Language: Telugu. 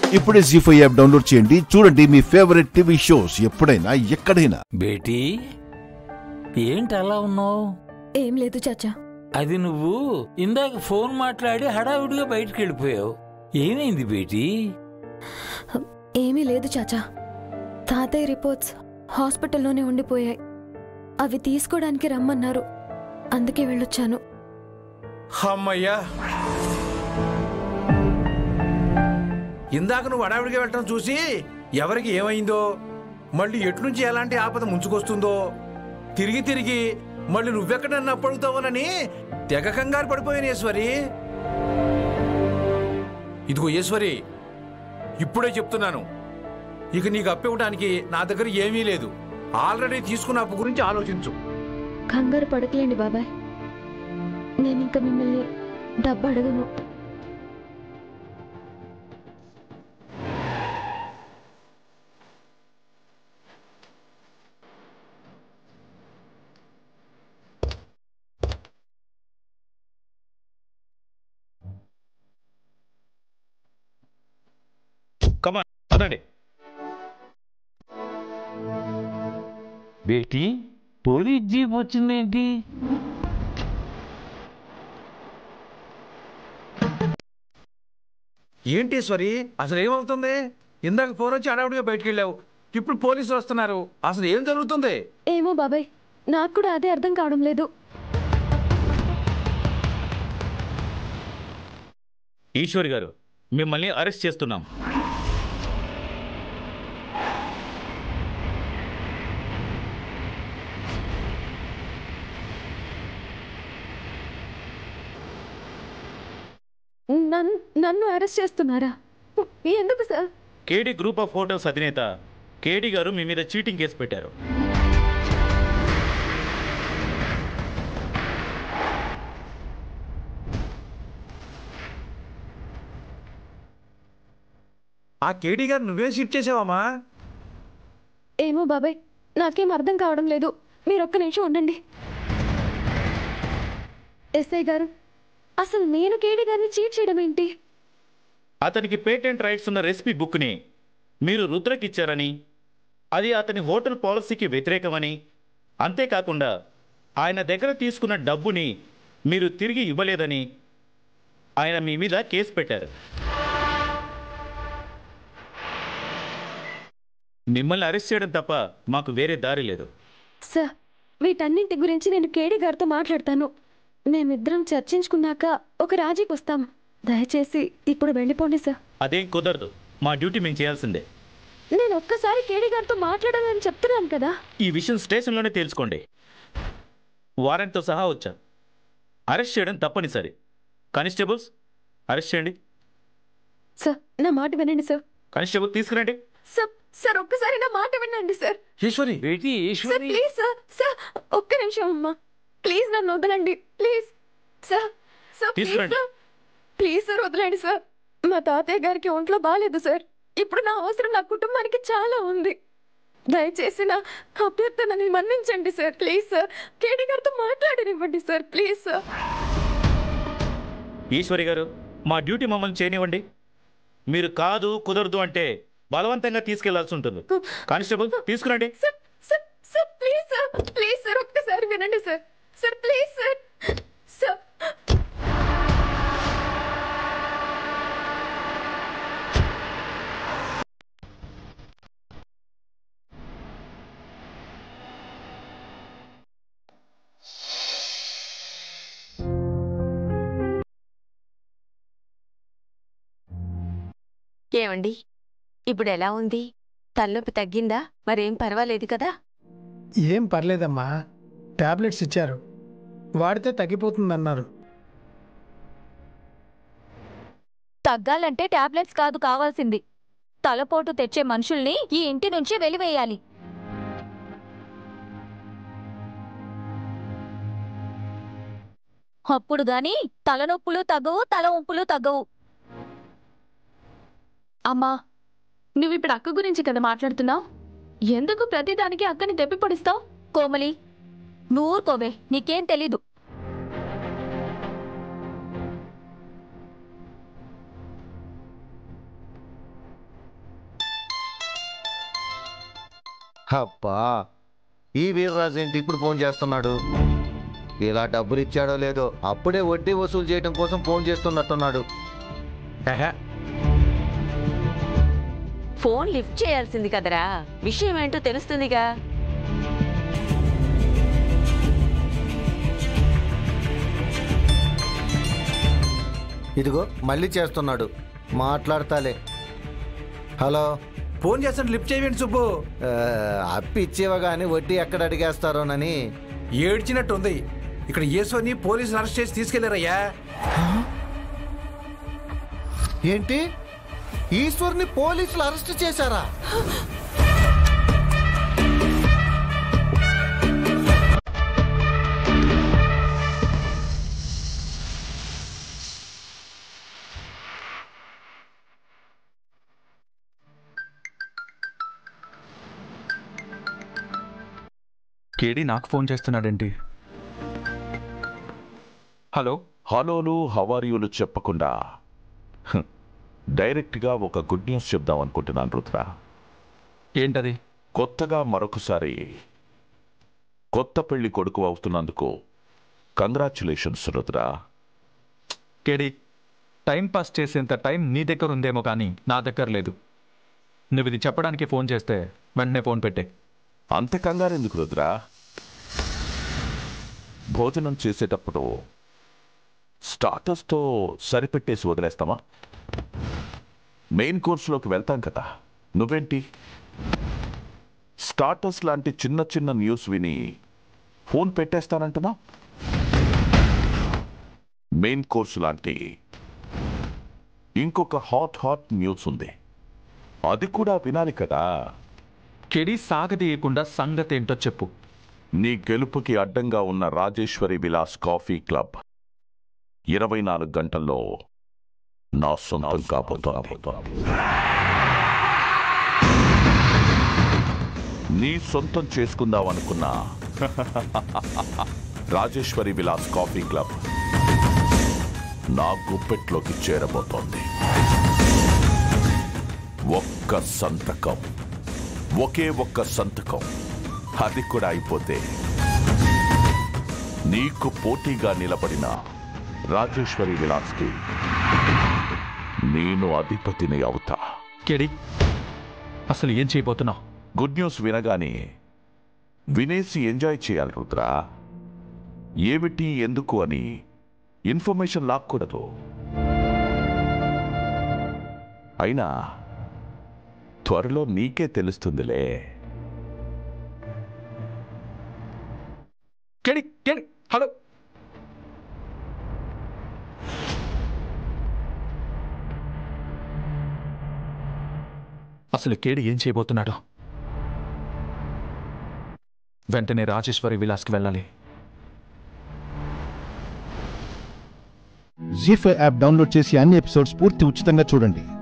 ఇప్పుడే జీ ఫైవ్ యాప్ డౌన్లోడ్ చేయండి చూడండి మీ ఫేవరెట్ టీవీ షోస్ ఎప్పుడైనా ఎక్కడైనా బేటీ ఏంటి అలా ఉన్నావు ఏం లేదు చాచా అది నువ్వు ఇందాక ఫోన్ మాట్లాడి హడావిడిగా బయటికి వెళ్ళిపోయావు ఏమైంది బేటీ ఏమీ లేదు చాచా తాతయ్య రిపోర్ట్స్ హాస్పిటల్లోనే ఉండిపోయాయి అవి తీసుకోవడానికి రమ్మన్నారు అందుకే వెళ్ళొచ్చాను అమ్మయ్యా ఇందాక నువ్వు అడావిడిగా వెళ్ళటం చూసి ఎవరికి ఏమైందో మళ్ళీ ఎట్నుంచి ఎలాంటి ఆపద ముంచుకొస్తుందో తిరిగి తిరిగి మళ్ళీ నువ్వెక్కడ నన్ను అప్పడుగుతావోనని తెగ కంగారు పడిపోయాను ఈశ్వరి ఇదిగో ఈశ్వరి ఇప్పుడే చెప్తున్నాను ఇక నీకు అప్పివ్వడానికి నా దగ్గర ఏమీ లేదు ఆల్రెడీ తీసుకున్న అప్పు గురించి ఆలోచించు కంగారు పడకలేండి బాబాయ్ నేను ఇంకా మిమ్మల్ని డబ్బు అడగను కమా పదండి బేటీ పోలీస్ జీప్ వచ్చిందేంటి ఏంటి ఈశ్వరి అసలు ఏమవుతుంది ఇందాక ఫోన్ వచ్చి అడావుడిగా బయటికి వెళ్ళావు ఇప్పుడు పోలీసులు వస్తున్నారు అసలు ఏం జరుగుతుంది ఏమో బాబాయ్ నాకు కూడా అదే అర్థం కావడం లేదు ఈశ్వరి గారు మిమ్మల్ని అరెస్ట్ చేస్తున్నాం నన్ను నన్ను అరెస్ట్ చేస్తున్నారా ఎందుకు sir KD group of hotels అధినేత కేడీ గారు మీ మీద చీటింగ్ కేసు పెట్టారు ఆ కేడీ గారు నువ్వేం షిఫ్ట్ చేసావమ్మా ఏమో బాబాయ్ నాకేం అర్థం కావడం లేదు మీరు ఒక్క నిమిషం ఉండండి ఎస్ఐ గారు అసలు నేను కేడి గారిని చీట్ చేయడం ఏంటి అతనికి పేటెంట్ రైట్స్ ఉన్న రెసిపీ బుక్ని మీరు రుద్రకి ఇచ్చారని అది అతని హోటల్ పాలసీకి వ్యతిరేకమని అంతేకాకుండా ఆయన దగ్గర తీసుకున్న డబ్బుని మీరు తిరిగి ఇవ్వలేదని ఆయన మీ మీద కేసు పెట్టారు మిమ్మల్ని అరెస్ట్ చేయడం తప్ప మాకు వేరే దారి లేదు సార్ వీటన్నింటి గురించి నేను కేడి గారితో మాట్లాడతాను మేమిద్దరం చర్చించుకున్నాక ఒక రాజీకి వస్తాం దయచేసి ఇప్పుడు వెళ్ళిపోండి సార్ అదేం కుదరదు మా డ్యూటీ మేము చేయాల్సిందే నేను ఒక్కసారి కేడి గారితో మాట్లాడాలని చెప్తున్నాను కదా ఈ విషయం స్టేషన్లోనే తేల్చుకోండి వారెంట్తో సహా వచ్చాం అరెస్ట్ చేయడం తప్పనిసరి కానిస్టేబుల్స్ అరెస్ట్ చేయండి సార్ నా మాట వినండి సార్ కానిస్టేబుల్ తీసుకురండి సార్ సార్ ఒక్కసారి నా మాట వినండి సార్ ఈశ్వరి బేటీ sir Eshwari please sir sir ఒక్క నిమిషం అమ్మా ప్లీజ్ నన్ను వదలండి ప్లీజ్ సార్ సార్ ప్లీజ్ తీసుకురండి. సార్ ప్లీజ్ సార్ వదలండి సార్ మా తాతయ్య గారికి ఒంట్లో బాగాలేదు సార్ ఇప్పుడు నా అవసరం నా కుటుంబానికి చాలా ఉంది దయచేసి నా అభ్యర్థనని మన్నించండి సార్ ప్లీజ్ సార్ కేడి గారితో మాట్లాడనివ్వండి సార్ ప్లీజ్ సార్ ఈశ్వరి గారు మా డ్యూటీ మమ్మల్ని చేయనివ్వండి మీరు కాదు కుదరదు అంటే బలవంతంగా తీసుకెళ్లాల్సి ఉంటుంది కానిస్టేబుల్ తీసుకురండి sir sir sir please sir please sir ఒక్కసారి వినండి sir sir please sir sir ఏమండి ఇప్పుడు ఎలా ఉంది తలనొప్పి తగ్గిందా మరేం పర్వాలేదు కదా ఏం పర్లేదమ్మా టాబ్లెట్స్ ఇచ్చారు వాడితే తగ్గిపోతుందన్నారు తగ్గాలంటే టాబ్లెట్స్ కాదు కావాల్సింది తలపోటు తెచ్చే మనుషుల్ని ఈ ఇంటి నుంచి వెలివేయాలి అప్పుడు గాని తలనొప్పులు తగ్గవు తల ఉంపులు తగ్గవు అమ్మా నువ్వు ఇప్పుడు అక్క గురించి కదా మాట్లాడుతున్నావు ఎందుకు ప్రతిదానికి అక్కని తెప్పి పొడిస్తావు కోమలి నూరుకోవే నీకేం తెలీదు అబ్బా ఈ వీర్రాజు ఏంటి ఇప్పుడు ఫోన్ చేస్తున్నాడు ఇలా డబ్బులు ఇచ్చాడో లేదో అప్పుడే వడ్డీ వసూలు చేయడం కోసం ఫోన్ చేస్తున్నట్టున్నాడు ఎహె, ఫోన్ లిఫ్ట్ చేయాల్సింది కదరా విషయం ఏంటో తెలుస్తుందిగా ఇదిగో మళ్ళీ చేస్తున్నాడు మాట్లాడతాలే హలో ఫోన్ చేస్తాను లిఫ్ట్ చేయండి సుబ్బు ఆ, అప్పు ఇచ్చేవా కానీ వడ్డీ ఎక్కడ అడిగేస్తారోనని ఏడ్చినట్టు ఉంది ఇక్కడ యేసుని పోలీసులు అరెస్ట్ చేసి తీసుకెళ్లారయ్యా ఏంటి ఈశ్వర్ని పోలీసులు అరెస్ట్ చేశారా కేడి నాకు ఫోన్ చేస్తున్నాడేంటి హలో హలోలు హవారియులు చెప్పకుండా హ్, డైరెక్ట్గా ఒక గుడ్ న్యూస్ చెప్దాం అనుకుంటున్నాను రుద్ర ఏంటది కొత్తగా మరొకసారి కొత్త పెళ్లి కొడుకు అవుతున్నందుకు కంగ్రాచులేషన్స్ రుద్ర కేడి టైం పాస్ చేసేంత టైం నీ దగ్గర ఉందేమో కానీ నా దగ్గర లేదు నువ్వు ఇది చెప్పడానికి ఫోన్ చేస్తే వెంటనే ఫోన్ పెట్టే అంత కంగారెందుకు రుద్ర భోజనం చేసేటప్పుడు స్టార్టర్స్తో సరిపెట్టేసి వదిలేస్తామా మెయిన్ కోర్సులోకి వెళ్తాం కదా నువ్వేంటి స్టార్టర్స్ లాంటి చిన్న చిన్న న్యూస్ విని ఫోన్ పెట్టేస్తానంటున్నా మెయిన్ కోర్సు లాంటి ఇంకొక హాట్ హాట్ న్యూస్ ఉంది అది కూడా వినాలి కదా కేడి సాగదీయకుండా సంగతి ఏంటో చెప్పు నీ గెలుపుకి అడ్డంగా ఉన్న రాజేశ్వరి విలాస్ కాఫీ క్లబ్ ఇరవై నాలుగు గంటల్లో నా సొంతం కాబోతోంది నీ సొంతం చేసుకుందాం అనుకున్నా రాజేశ్వరి విలాస్ కాఫీ క్లబ్ నా గుప్పెట్లోకి చేరబోతోంది ఒక్క సంతకం ఒకే ఒక్క సంతకం అది కూడా అయిపోతే నీకు పోటీగా నిలబడిన రాజేశ్వరి విలాస్కి నేను అధిపతిని అవుతా కేడి అసలు ఏం చేయబోతున్నావు గుడ్ న్యూస్ వినగానే వినేసి ఎంజాయ్ చేయాలి రుద్ర ఏమిటి ఎందుకు అని ఇన్ఫర్మేషన్ లాక్కూడదు అయినా త్వరలో నీకే తెలుస్తుందిలే కేడి కేడి హలో అసలు కేడి ఏం చేయబోతున్నాడు వెంటనే రాజేశ్వరి విలాస్కి వెళ్ళాలి జీ ఫైవ్ యాప్ డౌన్లోడ్ చేసి అన్ని ఎపిసోడ్స్ పూర్తి ఉచితంగా చూడండి